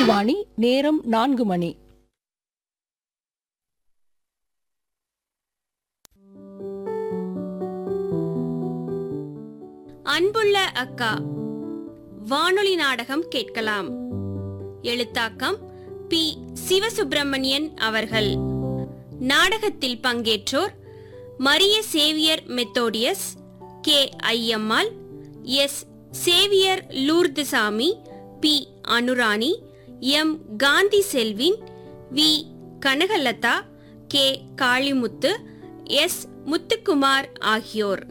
ஆகாஷ்வாணி நேரம் நான்கு மணி அன்புள்ள அக்கா வானொலி நாடகம் கேட்கலாம் எழுத்தாக்கம் பி சிவசுப்பிரமணியன் அவர்கள் நாடகத்தில் பங்கேற்றோர் Maria Xavier Methodius K Ayyammal S Xavier Lourdusamy P Anurani M Kanthi Selvin V Kanakalatha K Kalimuthu S Muthukumar ஆகியோர்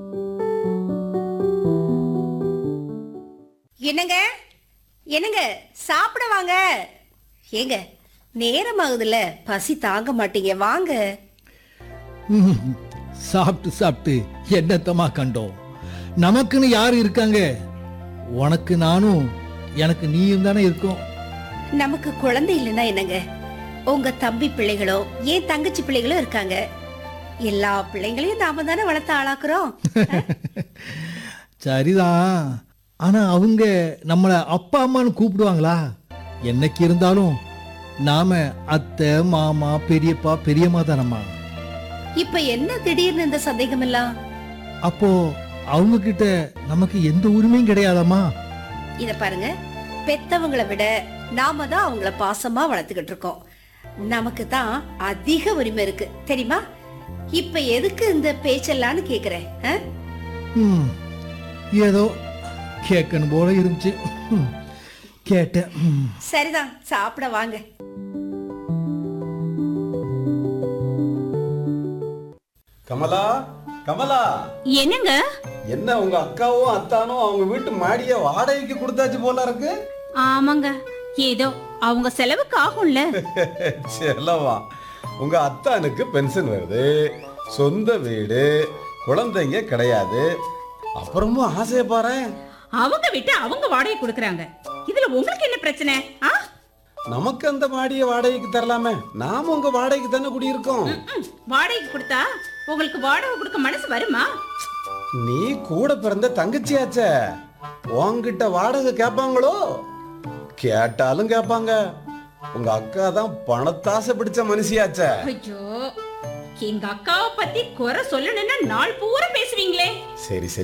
என்னங்க என்னங்க சாப்பிட வாங்க ஏங்க நேரம் ஆகுதுல்ல பசி தாங்க மாட்டீங்க வாங்க ம், சாப்பிட்டு சாப்பிட்டு என்னத்தமா கண்டோம் நமக்குன்னு யார் இருக்காங்க உனக்கு நானும் எனக்கு நீயும் தானே இருக்கோம் நமக்கு குழந்தை இல்லைன்னா என்னங்க உங்க தம்பி பிள்ளைகளோ ஏன் தங்கச்சி பிள்ளைகளோ இருக்காங்க எல்லா பிள்ளைங்களையும் நாம தானே வளர்த்து ஆளாக்குறோம் சரிதான் ஆனா அவங்க நம்மள அப்பா அம்மான்னு கூப்பிடுவாங்களா என்னைக்கு இருந்தாலும் நாம அத்தை மாமா பெரியப்பா பெரியம்மா தானம்மா இப்ப என்ன திடீர்னு இந்த சந்தேகம் எல்லாம் அப்போ அவங்க கிட்ட நமக்கு எந்த உரிமையும் கிடையாதாம்மா இத பாருங்க பெத்தவங்களை விட நாம தான் அவங்கள பாசமா வளர்த்துக்கிட்டு இருக்கோம் நமக்கு தான் அதிக உரிமை இருக்கு தெரியுமா இப்ப எதுக்கு இந்த பேச்செல்லாம்னு கேக்குறேன் ஆ? ம், ஏதோ கேட்கணும் போல இருந்துச்சு ம், கேட்டேன் ம். சரிதான் சாப்பிட வாங்க கமலா கமலா என்னங்க என்ன உங்க அக்காவும் அத்தானும் அவங்க வீட்டு மாடிய வாடகைக்கு கொடுத்தாச்சு போல இருக்கு ஆமாங்க ஏதோ அவங்க செலவுக்கு ஆகும்ல செல்லவா உங்க அத்தானுக்கு பென்ஷன் வருது சொந்த வீடு குழந்தைங்க கிடையாது அப்புறமும் ஆசைய பாரு அவங்க விட்டு அவங்க வாடகை கொடுக்கறாங்க இதுல உங்களுக்கு என்ன பிரச்சனை ஆ? நமக்கு அந்த மாடிய வாடகைக்கு தரலாமே நாம உங்க வாடகைக்கு தானே குடியிருக்கோம் ம், வாடகைக்கு கொடுத்தா உங்களுக்கு வாடகை கொடுக்க மனசு வருமா நீ கூட பிறந்த தங்கச்சியாச்சே உன்கிட்ட வாடகை கேட்பாங்களோ கேட்டாலும் கேட்பாங்க உங்க அக்கா தான் பணத்தாசை பிடிச்ச மனுஷியாச்சே ஐயோ எங்க அக்காவை பத்தி குறை சொல்லணும்னா நாள் பூரா பேசுவீங்களே சரி சரி